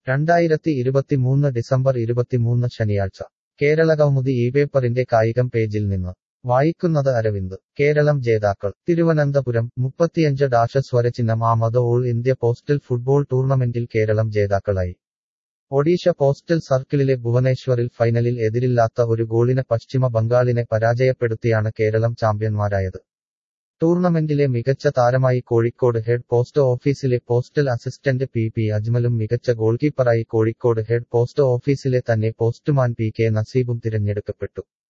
രണ്ടായിരത്തി ഇരുപത്തിമൂന്ന് ഡിസംബർ ഇരുപത്തിമൂന്ന് ശനിയാഴ്ച കേരള കൗമുദി ഈ പേപ്പറിന്റെ കായികം പേജിൽ നിന്ന് വായിക്കുന്നത് അരവിന്ദ് കേരളം ജേതാക്കൾ തിരുവനന്തപുരം മുപ്പത്തിയഞ്ച് ഡാഷ സ്വരചിഹ്നം ആമത് ഓൾ ഇന്ത്യ പോസ്റ്റൽ ഫുട്ബോൾ ടൂർണമെന്റിൽ കേരളം ജേതാക്കളായി ഒഡീഷ പോസ്റ്റൽ സർക്കിളിലെ ഭുവനേശ്വറിൽ ഫൈനലിൽ എതിരില്ലാത്ത ഒരു ഗോളിന് പശ്ചിമ ബംഗാളിനെ പരാജയപ്പെടുത്തിയാണ് കേരളം ചാമ്പ്യന്മാരായത് ടൂർണമെന്റിലെ മികച്ച താരമായി കോഴിക്കോട് ഹെഡ് പോസ്റ്റ് ഓഫീസിലെ പോസ്റ്റൽ അസിസ്റ്റന്റ് പി പി അജ്മലും മികച്ച ഗോൾകീപ്പറായി കോഴിക്കോട് ഹെഡ് പോസ്റ്റ് ഓഫീസിലെ തന്നെ പോസ്റ്റുമാൻ പി കെ നസീബും തിരഞ്ഞെടുക്കപ്പെട്ടു